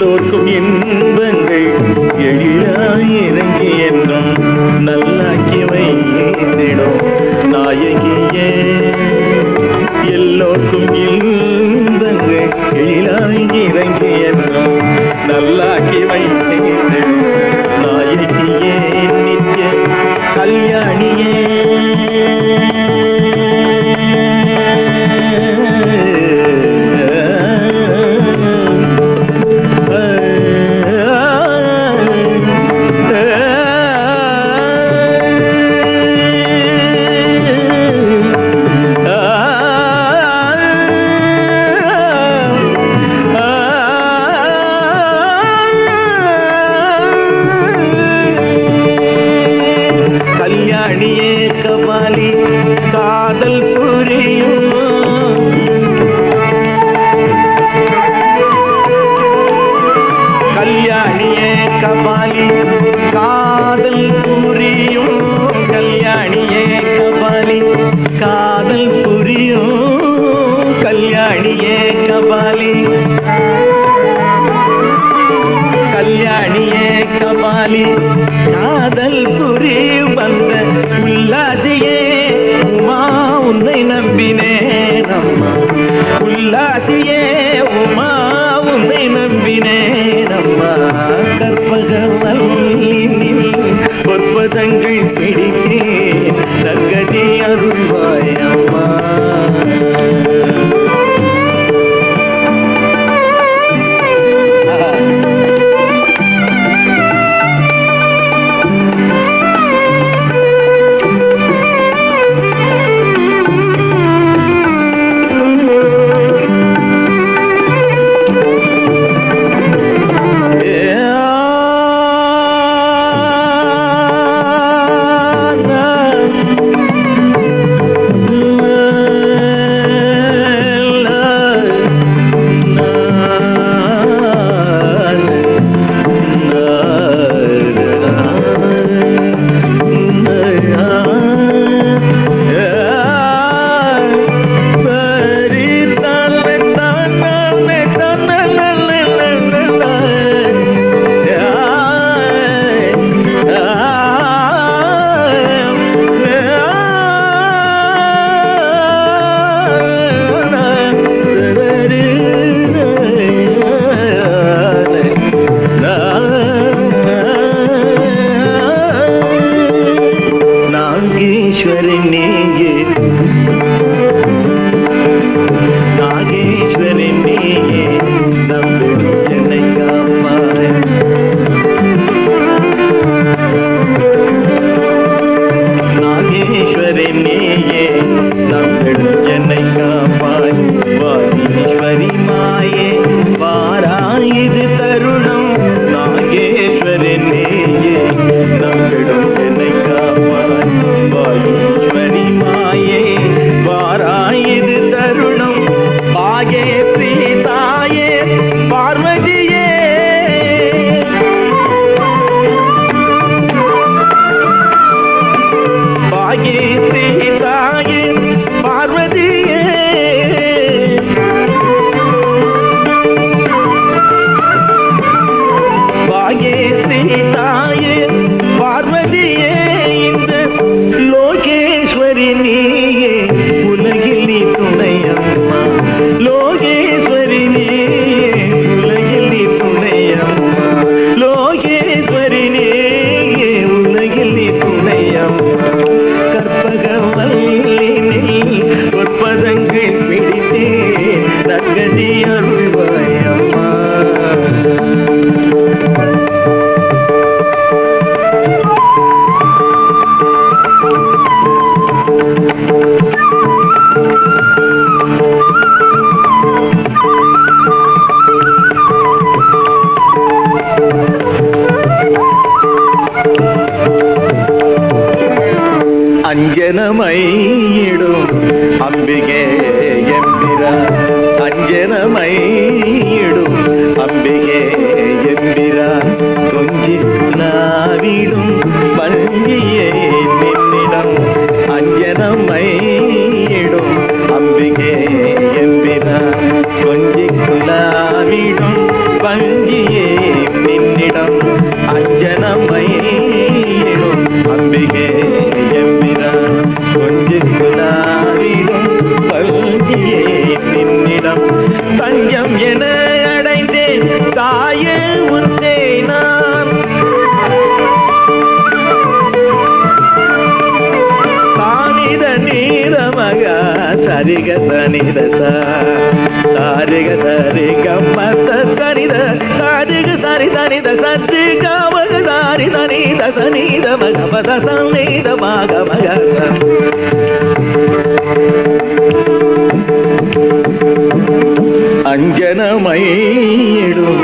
எல்லோர்க்கும் இன்பங்கள் எழிலாய் இறங்கி என்றும் நல்லாக்கி வைத்திடும் நாயகியே எல்லோர்க்கும் இன்பங்கள் எழிலாய் இறங்கி என்றும் நல்லாக்கி வைத்திடும் நாயகியே நித்ய கல்யாணியே கல்யாணியே கபாலி காதல் புரியும் கல்யாணியே கபாலி காதல் புரியும் கல்யாணியே கபாலி காதல் புரியும் கல்யாணியே கபாலி கல்யாணியே கபாலி காதல் புரியும் வந்த உல்லாசியே உமா உன்னை நம்பினேன் அம்மா உல்லாசியே உமா உன்னை நம்பினேன் அம்மா கற்பகவல்லினில் பொற்பதங்கள் பிடித்தேன் சங்கதி அருள்வாய் அம்மா நாகேஸ்வரி நீயே நாகேஸ்வரி நீயே நம்பிடும் என்னை காப்பாய் நாகேஸ்வரி நீயே நம்பிடும் என்னை காப்பாய் வாகீஸ்வரி மாயே வாராயுது தருணம் நாகேஸ்வரி நீயே நம்பிடும் என்னை காப்பாய் வாகீஸ்வரி மாயே வாராயுது தருணம் பாகே பிரீதாயே பார்வதியே பாகே சீதாயே பார்வதியே பாகே சீதாயே பார்வதியே இந்த லோகேஸ்வரி நீயே உலகில் நீ துணை அம்மா லோகேஸ்வரி நீயே உலகில் நீ துணை அம்மா லோகேஸ்வரி நீயே உலகில் நீ துணை அம்மா கற்பகவல்லினில் பொற்பதங்கள் பிடித்தேன் நற்கதி அருள்வாய் அம்மா அஞ்சனமையிடும் அம்பிகே எம்பிரா அஞ்சனமையிடும் அம்பிகே எம்பிரா கொஞ்சி நாவிடும் பஞ்சியே நின்னிடம் அஞ்சனமையிடும் அம்பிகே எம்பிரா கொஞ்சி குலாவிடும் பஞ்சியே தாயே உன்னை நான் தானித நீத மக சரிக சனித சாரிக சரி கம்மத்த சரித சாரிக சரி சனித சரி கமக சாரி சனித சனித மக பத சனித மக மக அஞ்சனமையிடும்